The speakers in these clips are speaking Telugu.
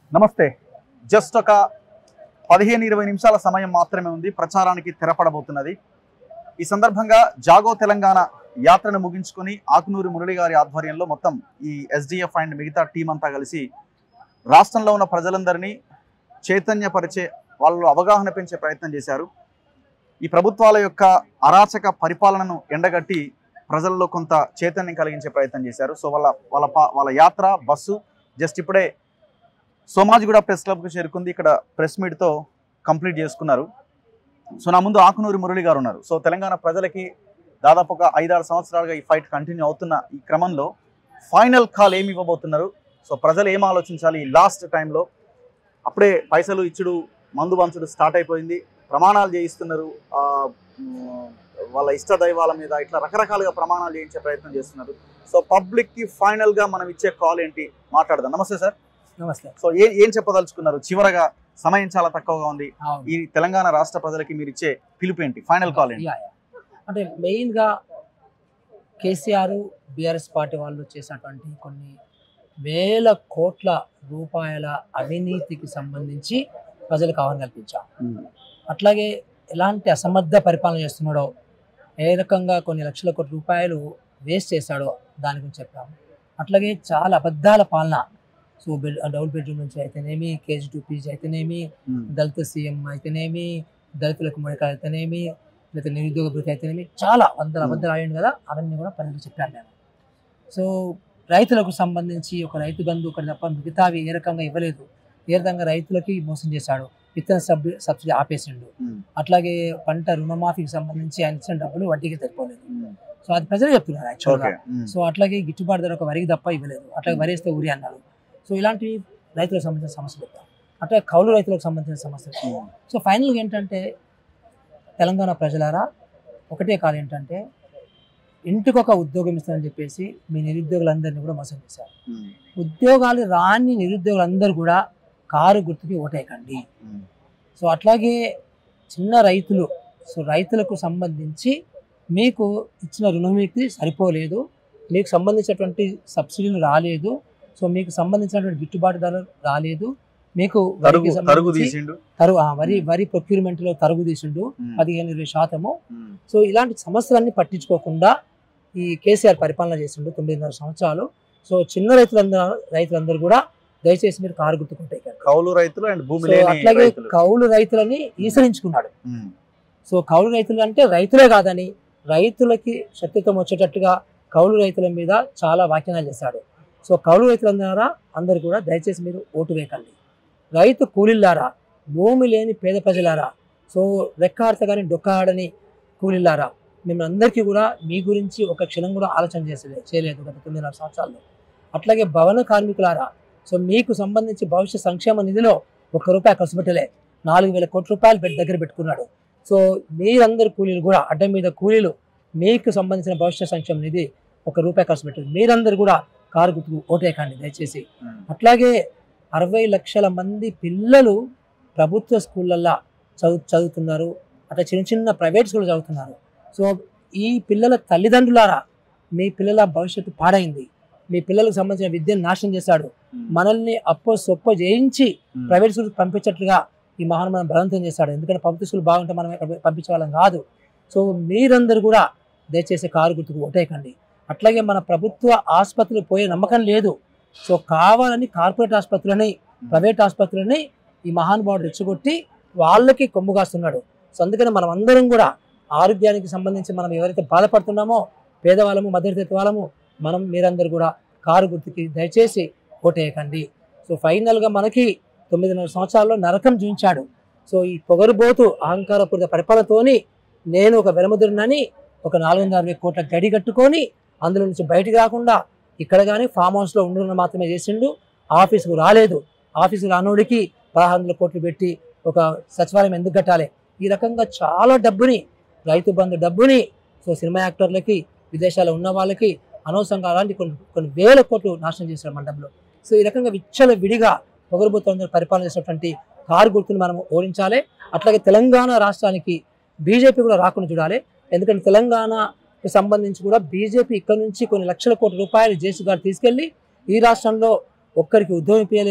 నమస్తే జస్ట్ ఒక పదిహేను ఇరవై నిమిషాల సమయం మాత్రమే ఉంది ప్రచారానికి తెరపడబోతున్నది ఈ సందర్భంగా జాగో తెలంగాణ యాత్రను ముగించుకొని ఆకునూరి మురళి గారి ఆధ్వర్యంలో మొత్తం ఈ ఎస్డిఎఫ్ అండ్ మిగతా టీం అంతా కలిసి రాష్ట్రంలో ఉన్న ప్రజలందరినీ చైతన్యపరిచే వాళ్ళు అవగాహన పెంచే ప్రయత్నం చేశారు ఈ ప్రభుత్వాల యొక్క అరాచక పరిపాలనను ఎండగట్టి ప్రజల్లో కొంత చైతన్యం కలిగించే ప్రయత్నం చేశారు సో వాళ్ళ వాళ్ళ పా- వాళ్ళ యాత్ర బస్సు జస్ట్ ఇప్పుడే సోమాజిగూడ ప్రెస్ క్లబ్కు చేరుకుంది ఇక్కడ ప్రెస్ మీట్తో కంప్లీట్ చేసుకున్నారు సో నా ముందు ఆకునూరి మురళి గారు ఉన్నారు సో తెలంగాణ ప్రజలకి దాదాపు ఒక ఐదారు సంవత్సరాలుగా ఈ ఫైట్ కంటిన్యూ అవుతున్న ఈ క్రమంలో ఫైనల్ కాల్ ఏమి ఇవ్వబోతున్నారు సో ప్రజలు ఏం ఆలోచించాలి ఈ లాస్ట్ టైంలో అప్పుడే పైసలు ఇచ్చుడు మందు పంచుడు స్టార్ట్ అయిపోయింది ప్రమాణాలు చేయిస్తున్నారు ఆ, మ్, వాళ్ళ ఇష్ట దైవాల మీద ఇట్లా రకరకాలుగా ప్రమాణాలు చేయించే ప్రయత్నం చేస్తున్నారు సో పబ్లిక్కి ఫైనల్గా మనం ఇచ్చే కాల్ ఏంటి మాట్లాడదాం నమస్తే సార్ నమస్తే సో ఏ ఏం చెప్పదలుచుకున్నారు చివరగా సమయం చాలా తక్కువగా ఉంది అవును. ఈ తెలంగాణ రాష్ట్ర ప్రజలకి మీరు ఇచ్చే పిలుపు ఏంటి ఫైనల్ కాల్ ఏంటి యా, యా. అంటే మెయిన్గా కేసీఆర్ బీఆర్ఎస్ పార్టీ వాళ్ళు చేసినటువంటి కొన్ని వేల కోట్ల రూపాయల అవినీతికి సంబంధించి ప్రజలకు అవగాహన కల్పించాం అట్లాగే ఎలాంటి అసమర్థ పరిపాలన చేస్తున్నాడో ఏ రకంగా కొన్ని లక్షల కోట్ల రూపాయలు వేస్ట్ చేశాడో దాని గురించి చెప్పాము అట్లాగే చాలా అబద్ధాల పాలన సో బెడ్ డబుల్ బెడ్రూమ్ నుంచి అయితేనేమి కేజీ టూ పీజీ అయితేనేమి దళిత సీఎం అయితేనేమి దళితులకు ముడికాయ అయితేనేమి లేకపోతే నిరుద్యోగ భృతి అయితేనేమి చాలా వందల Hmm. అబద్ధాలు అయ్యింది కదా అవన్నీ కూడా ప్రజలకు చెప్పాను నేను సో రైతులకు సంబంధించి ఒక రైతు బంధు ఒకటి తప్ప మిగతావి ఏ రకంగా ఇవ్వలేదు ఏ రకంగా రైతులకి మోసం చేశాడు విత్తన సబ్ సబ్సిడీ ఆపేసిండు అట్లాగే పంట రుణమాఫీకి సంబంధించి ఆయన ఇచ్చిన డబ్బులు వడ్డీకి సరిపోలేదు సో అది ప్రజలు చెప్తున్నారు యాక్చువల్గా ఓకే సో అట్లాగే గిట్టుబాటు ధర ఒక వరికి తప్ప ఇవ్వలేదు అట్లాగే వరి వేస్తే ఊరి అన్నారు సో ఇలాంటివి రైతులకు సంబంధించిన సమస్యలు చెప్తారు అట్లాగే కౌలు రైతులకు సంబంధించిన సమస్యలు సో ఫైనల్గా ఏంటంటే తెలంగాణ ప్రజలారా ఒకటే కాదు ఏంటంటే ఇంటికి ఒక ఉద్యోగం ఇస్తానని చెప్పేసి మీ నిరుద్యోగులందరినీ కూడా మోసం చేశారు ఉద్యోగాలు రాని నిరుద్యోగులందరూ కూడా కారు గుర్తుకి ఓటేయకండి సో అట్లాగే చిన్న రైతులు సో రైతులకు సంబంధించి మీకు ఇచ్చిన రుణమితి సరిపోలేదు మీకు సంబంధించినటువంటి సబ్సిడీలు రాలేదు సో మీకు సంబంధించినటువంటి గిట్టుబాటు ధర రాలేదు మీకు తరుగు వరికి తరుగు సంబంధించి తీసిండు తరుగు ఆ, వరి వరి ప్రొక్యూర్మెంట్ లో తరుగు తీసిండు పదిహేను ఇరవై శాతము సో ఇలాంటి సమస్యలన్నీ పట్టించుకోకుండా ఈ కేసీఆర్ పరిపాలన చేసిండు తొమ్మిదిన్నర సంవత్సరాలు సో చిన్న రైతులందరూ రైతులందరూ కూడా దయచేసి మీరు కారు గుర్తుకుంటాయి కౌలు రైతులు అండ్ భూమి సో లేని అట్లాగే రైతులు కౌలు రైతులని ఈసరించుకున్నాడు ఉమ్. సో కౌలు రైతులు అంటే రైతులే కాదని రైతులకి శక్తిత్వం వచ్చేటట్టుగా కౌలు రైతుల మీద చాలా వ్యాఖ్యానాలు చేశాడు సో కౌలు రైతులందరూ అందరూ కూడా దయచేసి మీరు ఓటు వేయకండి రైతు కూలీలారా భూమి లేని పేద ప్రజలారా సో రెక్కాడత కానీ డొక్కాడని కూలీలారా మేము అందరికీ కూడా మీ గురించి ఒక క్షణం కూడా ఆలోచన చేసలే చేయలేదు గత తొమ్మిదిన్నర సంవత్సరాల్లో అట్లాగే భవన కార్మికులారా సో మీకు సంబంధించి భవిష్య సంక్షేమ నిధిలో ఒక్క రూపాయి ఖర్చు పెట్టలే నాలుగు వేల కోట్ల రూపాయలు పెట్టి దగ్గర పెట్టుకున్నాడు సో మీరందరు కూలీలు కూడా అడ్డం మీద కూలీలు మీకు సంబంధించిన భవిష్య సంక్షేమ నిధి ఒక రూపాయి ఖర్చు పెట్టదు మీరందరూ కూడా కారు గుర్తుకు ఓటేయకండి దయచేసి ఉమ్. అట్లాగే అరవై లక్షల మంది పిల్లలు ప్రభుత్వ స్కూళ్ళల్లో చదువు చదువుతున్నారు అట్లా చిన్న చిన్న ప్రైవేట్ స్కూల్ చదువుతున్నారు సో ఈ పిల్లల తల్లిదండ్రులారా మీ పిల్లల భవిష్యత్తు పాడైంది మీ పిల్లలకు సంబంధించిన విద్యను నాశనం చేశాడు ఉమ్. మనల్ని అప్పో సొప్పో చేయించి ఉమ్. ప్రైవేట్ స్కూల్ పంపించట్లుగా ఈ మహాన్ మనం బలవంతం చేశాడు ఎందుకంటే ప్రభుత్వ స్కూల్ బాగుంటే మనం ఎక్కడ పంపించే వాళ్ళం కాదు సో మీరందరూ కూడా దయచేసి కారు గుర్తుకు ఓటేయకండి అట్లాగే మన ప్రభుత్వ ఆసుపత్రులు పోయే నమ్మకం లేదు సో కావాలని కార్పొరేట్ ఆసుపత్రులని ప్రైవేట్ ఆసుపత్రులని ఈ మహానుభావుడు రెచ్చగొట్టి వాళ్ళకి కొమ్ము కాస్తున్నాడు సో అందుకని మనం అందరం కూడా ఆరోగ్యానికి సంబంధించి మనం ఎవరైతే బాధపడుతున్నామో పేదవాళ్ళము మధ్యతరగతి వాళ్ళము మనం మీరందరూ కూడా కారు గుర్తుకి దయచేసి ఓటేయకండి సో ఫైనల్గా మనకి తొమ్మిదిన్నర సంవత్సరాల్లో నరకం చూపించాడు సో ఈ పొగరుబోతు అహంకారపూరిత పరిపాలనతోని నేను ఒక వెలముదిరినని ఒక నాలుగు వందల అరవై కోట్ల గడి కట్టుకొని అందులో నుంచి బయటికి రాకుండా ఇక్కడ కానీ ఫామ్ హౌస్లో ఉండడం మాత్రమే చేసిండు ఆఫీసుకు రాలేదు ఆఫీసుకు రానోడికి పదహారు వందల కోట్లు పెట్టి ఒక సచివాలయం ఎందుకు కట్టాలి ఈ రకంగా చాలా డబ్బుని రైతు బంధు డబ్బుని సో సినిమా యాక్టర్లకి విదేశాల్లో ఉన్న వాళ్ళకి అనవసరంగా అలాంటి కొన్ని కొన్ని వేల కోట్లు నాశనం చేశారు మన డబ్బులు సో ఈ రకంగా విచ్చల విడిగా పొగరబోతున్న పరిపాలన చేసినటువంటి కారు గుర్తుని మనం ఓడించాలి అట్లాగే తెలంగాణ రాష్ట్రానికి బీజేపీ కూడా రాకుండా చూడాలి ఎందుకంటే తెలంగాణకి సంబంధించి కూడా బీజేపీ ఇక్కడ నుంచి కొన్ని లక్షల కోట్ల రూపాయలు జేసీ గారు తీసుకెళ్లి ఈ రాష్ట్రంలో ఒక్కరికి ఉద్యోగం ఇప్పించలేదు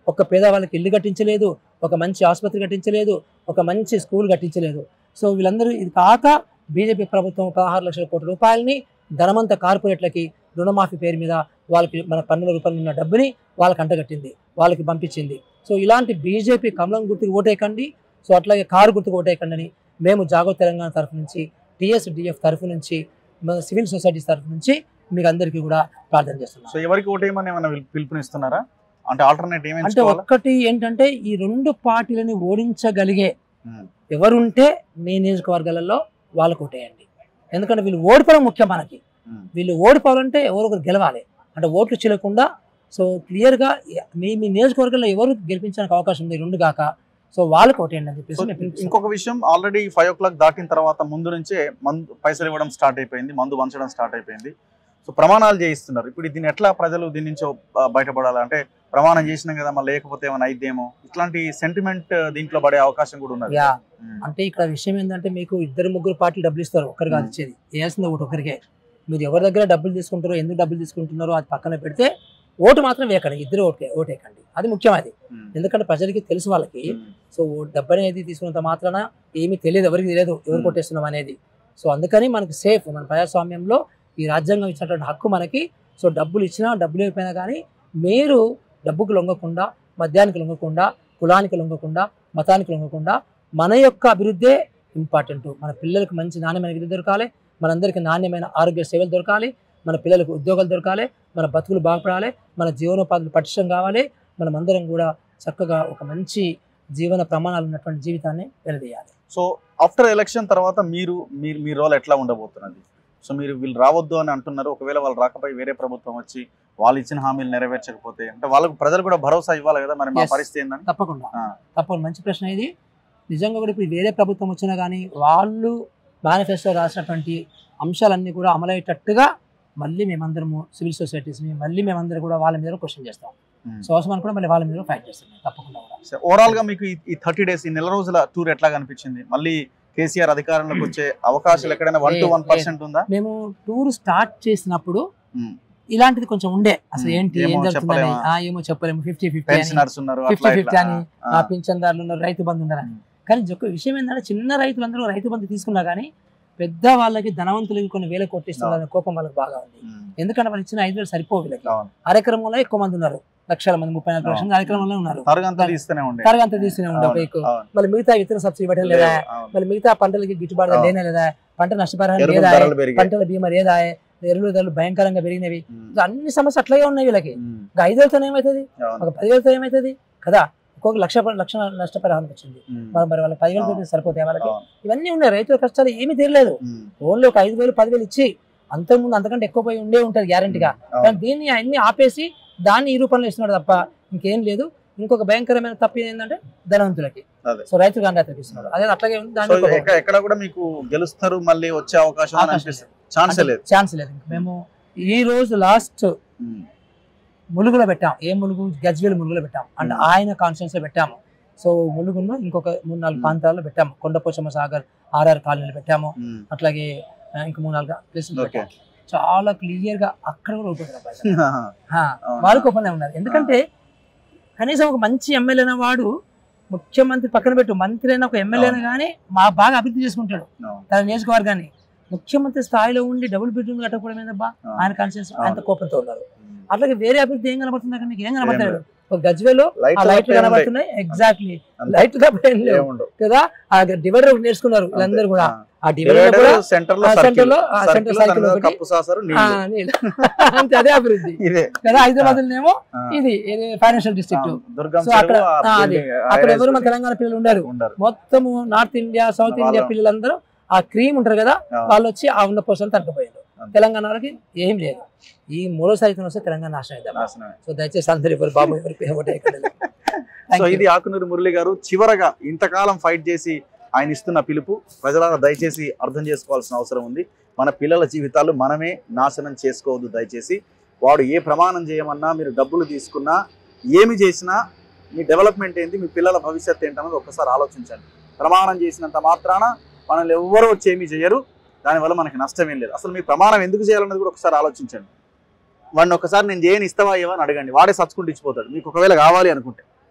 ఒక పేదవాళ్ళకి ఇల్లు కట్టించలేదు ఒక మంచి ఆసుపత్రి కట్టించలేదు ఒక మంచి స్కూల్ కట్టించలేదు సో వీళ్ళందరూ ఇది కాక బీజేపీ ప్రభుత్వం పదహారు లక్షల కోట్ల రూపాయలని ధనవంత కార్పొరేట్లకి రుణమాఫీ పేరు మీద వాళ్ళకి మన పన్నుల రూపంలో ఉన్న డబ్బుని వాళ్ళకి అంటగట్టింది వాళ్ళకి పంపించింది సో ఇలాంటి బీజేపీ కమలం గుర్తుకు ఓటేయకండి సో అట్లాగే కారు గుర్తుకు ఓటేయకండి అని మేము జాగో తెలంగాణ తరఫు నుంచి టీఎస్డిఎఫ్ తరఫు నుంచి మన సివిల్ సొసైటీస్ తరఫు నుంచి మీకు అందరికీ కూడా ప్రార్థన చేస్తున్నాం సో ఎవరికి ఓటేయమని ఏమైనా పిలు- పిలుపునిస్తున్నారా అంటే ఆల్టర్నేట్ ఏమి అంటే ఎంచుకోవాలా ఒక్కటి ఏంటంటే ఈ రెండు పార్టీలని ఓడించగలిగే ఉమ్. ఎవరుంటే మీ నియోజకవర్గాలలో వాళ్ళకు ఓటేయండి ఎందుకంటే వీళ్ళు ఓడిపోవడం ముఖ్యం మనకి ఉమ్. వీళ్ళు ఓడిపోవాలంటే ఎవరు ఒకరు గెలవాలి అంటే ఓట్లు చెల్లకుండా సో క్లియర్గా మీ మీ నియోజకవర్గంలో ఎవరు గెలిపించడానికి అవకాశం ఉంది ఈ రెండు కాక సో వాళ్ళకి ఓటేయండి అని చెప్పేసి సో మేము పిలుపునిస్తున్నాం. ఇంకొక విషయం ఆల్రెడీ ఫైవ్ ఓ క్లాక్ దాటిన తర్వాత ముందు నుంచే మందు పైసలు ఇవ్వడం స్టార్ట్ అయిపోయింది మందు వంచడం స్టార్ట్ అయిపోయింది సో ప్రమాణాలు చేయిస్తున్నారు ఇప్పుడు దీన్ని ఎట్లా ప్రజలు దీని నుంచి ఆ, బయటపడాలి అంటే ప్రమాణం చేసినాం కదా మళ్ళీ లేకపోతే ఏమైనా అయిద్దేమో ఇట్లాంటి సెంటిమెంట్ దీంట్లో పడే అవకాశం కూడా ఉన్నది యా ఉమ్. అంటే ఇక్కడ విషయం ఏంటంటే మీకు ఇద్దరు ముగ్గురు పార్టీలు డబ్బులు ఇస్తారు ఒక్కరు కాదు మ్మ్. ఇచ్చేది వేయాల్సింది ఒకటి ఒకరికే మీరు ఎవరి దగ్గర డబ్బులు తీసుకుంటారో ఎందుకు డబ్బులు తీసుకుంటున్నారో అది పక్కన పెడితే ఓటు మాత్రం వేయకండి ఇద్దరు ఓటే ఓటేకండి అది ముఖ్యం అది ఉమ్. ఎందుకంటే ప్రజలకి తెలుసు వాళ్ళకి ఉమ్. సో ఓ డబ్బు అనేది తీసుకున్నంత మాత్రాన ఏమీ తెలియదు ఎవరికి తెలియదు ఎవరు మ్మ్. కొట్టేస్తున్నాం అనేది సో అందుకని మనకి సేఫ్ మన ప్రజాస్వామ్యంలో ఈ రాజ్యాంగం ఇచ్చినటువంటి హక్కు మనకి సో డబ్బులు ఇచ్చినా డబ్బులు ఇవ్వకపోయినా కానీ మీరు డబ్బుకు లొంగకుండా మద్యానికి లొంగకుండా కులానికి లొంగకుండా మతానికి లొంగకుండా మన యొక్క అభివృద్ధే ఇంపార్టెంట్ మన పిల్లలకు మంచి నాణ్యమైన విద్య దొరకాలి మనందరికీ నాణ్యమైన ఆరోగ్య సేవలు దొరకాలి మన పిల్లలకు ఉద్యోగాలు దొరకాలి మన బతుకులు బాగుపడాలి మన జీవనోపాధులు పటిష్టం కావాలి మనం అందరం కూడా చక్కగా ఒక మంచి జీవన ప్రమాణాలు ఉన్నటువంటి జీవితాన్ని వెలదీయాలి సో ఆఫ్టర్ ఎలక్షన్ తర్వాత మీరు మీరు మీ రోల్ ఎట్లా ఉండబోతున్నది సో మీరు వీళ్ళు రావద్దు అని అంటున్నారు ఒకవేళ వాళ్ళు రాకపోయి వేరే ప్రభుత్వం వచ్చి వాళ్ళు ఇచ్చిన హామీలు నెరవేర్చకపోతే అంటే వాళ్ళకు ప్రజలు కూడా భరోసా ఇవ్వాలి కదా మరి మా Yes. పరిస్థితి ఏందని తప్పకుండా ఆ. తప్పకుండా మంచి ప్రశ్న ఇది నిజంగా కూడా ఇప్పుడు వేరే ప్రభుత్వం వచ్చినా కానీ వాళ్ళు మేనిఫెస్టో రాసినటువంటి అంశాలన్నీ కూడా అమలయ్యేటట్టుగా మళ్ళీ మేమందరము సివిల్ సొసైటీస్ని మళ్ళీ మేమందరం కూడా వాళ్ళ మీద క్వశ్చన్ చేస్తాం సో అవసరం కూడా మళ్ళీ వాళ్ళ మీద ఫైట్ చేస్తాం తప్పకుండా కూడా ఓవరాల్ గా మీకు ఈ- ఈ థర్టీ డేస్ ఈ నెల రోజుల టూర్ ఎట్లా కనిపించింది మళ్ళీ కేసీఆర్ అధికారంలోకి వచ్చే అవకాశాలు ఎక్కడైనా వన్ టు లేదు, వన్ పర్సెంట్ ఉందా మేము టూర్ స్టార్ట్ చేసినప్పుడు మ్మ్. ఇలాంటిది కొంచెం ఉండే అసలు మ్మ్. ఏంటి ఏమో ఏం జరుగుతుందని చెప్పలేమా? ఆ, ఏమో చెప్పలేము ఫిఫ్టీ ఫిఫ్టీ అని పెన్షనర్స్ ఉన్నారు 50 అట్లా 50 ఇట్లా. అని, ఆ, ఆ పింఛన్దారులు ఉన్నారు రైతు బంధు ఉన్నారు మ్మ్. కానీ ఒక విషయం ఏంటంటే చిన్న రైతులందరూ రైతు బంధు తీసుకున్నా కానీ పెద్ద వాళ్ళకి ధనవంతులకి కొన్ని వేల కొట్టిస్తున్నారనే కోపం వాళ్ళకి బాగా ఉంది మ్మ్. ఎందుకంటే వాళ్ళు ఇచ్చిన ఐదు వేలు సరిపోవు వీళ్ళకి అవును. కార్యక్రమంలో ఎక్కువ మంది ఉన్నారు లక్షల మంది ముప్పై నాలుగు లక్షల మంది కార్యక్రమంలో ఉన్నారు తరగంతా తీస్తూనే ఉండే తరగంత తీసుకునే ఉండే అవును, మీకు అవును. మళ్ళీ మిగతా విత్తన సబ్సిడీ ఇవ్వడం లేదా లేవు, అవును. మళ్ళీ మిగతా పంటలకి గిట్టుబాటు ధర అవును. లేనే లేదా పంట నష్టపరిహారం ఎరువుల లేదా ధరలు పెరిగాయి పంటల బీమా లేదా ఎరువుల ధరలు భయంకరంగా పెరిగినవి మ్మ్. ఇంకా అన్ని సమస్యలు అట్లాగే ఉన్నాయి వీళ్ళకి మ్మ్. ఇంకా ఐదు వేలతో ఏమవుతుంది అవును. ఒక పదివేలతో ఏమవుతుంది కదా ఒక్కొక్క లక్ష లక్ష నష్టపరిహారం వచ్చింది మ్మ్. మరి మరి వాళ్ళ పదివేలు అవును. పెడితే సరిపోతాయి వాళ్ళకి అవును. ఇవన్నీ ఉన్నాయి రైతుల కష్టాలు ఏమీ తెలియలేదు మ్మ్. ఓన్లీ ఒక ఐదు వేలు పదివేలు ఇచ్చి అంతకుముందు అంతకంటే ఎక్కువ పోయి ఉండే ఉంటుంది గ్యారంటీగా అవును. కానీ దీన్ని అన్ని ఆపేసి దాన్ని ఈ రూపంలో ఇస్తున్నాడు తప్ప ఇంకేం లేదు ఇంకొక భయంకరమైన తప్పు ఏంటంటే ధనవంతులకి అదే. సో రైతులు కానీ రైతులకు ఇస్తున్నాడు అదే అట్లాగే ఉంది సో దాంట్లో ఎక్క- ఎక్కడ కూడా మీకు గెలుస్తారు మళ్ళీ వచ్చే అవకాశం అని అవకాశం అనిపిస్తుంది ఛాన్సే లేదు ఛాన్స్ లేదు ఇంక మేము ఈ రోజు లాస్ట్ మ్మ్. ములుగులో పెట్టాం ఏ ములుగు గజ్వేల్ ములుగులో పెట్టాం అంటే మ్మ్. ఆయన కాన్ఫరెన్స్ లో పెట్టాము సో ములుగును ఇంకొక మూడు నాలుగు మ్మ్. ప్రాంతాల్లో పెట్టాము కొండపోచమ్మ సాగర్ ఆర్ఆర్ కాలనీలో పెట్టాము మ్మ్. అట్లాగే ఆ, ఇంక మూడు నాలుగు ప్లేసులు ఓకే. పెట్టాము చాలా క్లియర్ గా అక్కడ కూడా ఓడిపోతున్నారు ప్రజలు. హా, అవునా? వాళ్ళు కోపంలో ఉన్నారు ఎందుకంటే కనీసం ఒక మంచి ఎమ్మెల్యే అయిన వాడు ముఖ్యమంత్రి పక్కన పెట్టు మంత్రి అయిన ఒక ఎమ్మెల్యే అయినా కానీ మా బాగా అభివృద్ధి చేసుకుంటాడు అవును. తన నియోజకవర్గాన్ని ముఖ్యమంత్రి స్థాయిలో ఉండి డబుల్ బెడ్రూమ్ కట్టకపోవడం ఏందబ్బా అవును. ఆయన కాన్షియస్ ఆయన కోపంతో ఉన్నారు మ్మ్. అట్లాగే వేరే అభివృద్ధి ఏం కనబడుతుంది అక్కడ మీకు ఏం కనబడతాడు ఒక గజ్వేలో ఆ లైట్లు లైట్లు తప్ప ఏం కనబడుతున్నాయి ఎగ్జాక్ట్లీ అంతే. లైట్ తప్ప ఏం ఉండవు. లేవు ఏముండవు. కదా ఆ డివైడర్ నేర్చుకున్నారు అంతే. వీళ్ళందరూ కూడా ఆ. ఆ డివైడర్ డివైడర్ కూడా సెంటర్ లో ఆ సర్కిల్ సెంటర్ లో ఆ సర్కిల్ సెంటర్ లో సర్కిల్ దాని మీద ఒకటి కప్పు సాసరు ఆ, నీళ్లు నీళ్ళు. అంతే అదే అభివృద్ధి ఇదే కదా హైదరాబాద్ ఏమో ఆ. ఇది ఫైనాన్షియల్ డిస్ట్రిక్ట్ ఆ, దుర్గం సో అక్కడ- చెరువు, ఆ ఆ, అది. building, ఆ అక్కడ areas ఎవరు మన ఉంది. తెలంగాణ పిల్లలు ఉండరు ఉండరు మొత్తము నార్త్ ఇండియా సౌత్ ఇండియా వాళ్ళ- పిల్లలందరూ ఆ క్రీమ్ ఉంటారు కదా ఆ. వాళ్ళు వచ్చి ఆ ఉన్న పోషన్ తగ్గపోయారు అంతే. తెలంగాణ వాళ్ళకి ఏం లేదు ఈ మూడోసారి ఇతను వస్తే తెలంగాణ నాశనం అవుతాం నాశనమే. సో దయచేసి అందరు ఎవరు బాబు ఎవరికి ఓటేయకండి. Thank so you. ఇది ఆకునూరు మురళి గారు చివరగా ఇంతకాలం ఫైట్ చేసి ఆయన ఇస్తున్న పిలుపు ప్రజలను దయచేసి అర్థం చేసుకోవాల్సిన అవసరం ఉంది మన పిల్లల జీవితాలు మనమే నాశనం చేసుకోవద్దు దయచేసి వాడు ఏ ప్రమాణం చేయమన్నా మీరు డబ్బులు తీసుకున్నా ఏమి చేసినా మీ డెవలప్మెంట్ ఏంటి మీ పిల్లల భవిష్యత్తు ఏంటన్నది ఒక్కసారి ఆలోచించండి ప్రమాణం చేసినంత మాత్రాన మనల్ని ఎవ్వరూ వచ్చి ఏమీ చేయరు దానివల్ల మనకి నష్టం ఏం లేదు అసలు మీ ప్రమాణం ఎందుకు చేయాలన్నది కూడా ఒకసారి ఆలోచించండి వాడిని ఒకసారి నేను చేయని ఇస్తావా ఏమని అడగండి వాడే సచ్చుకుంటూ ఇచ్చిపోతాడు మీకు ఒకవేళ కావాలి అనుకుంటే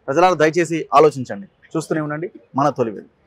ప్రజలారా దయచేసి ఆలోచించండి చూస్తూనే ఉండండి మన తొలి వెలుగు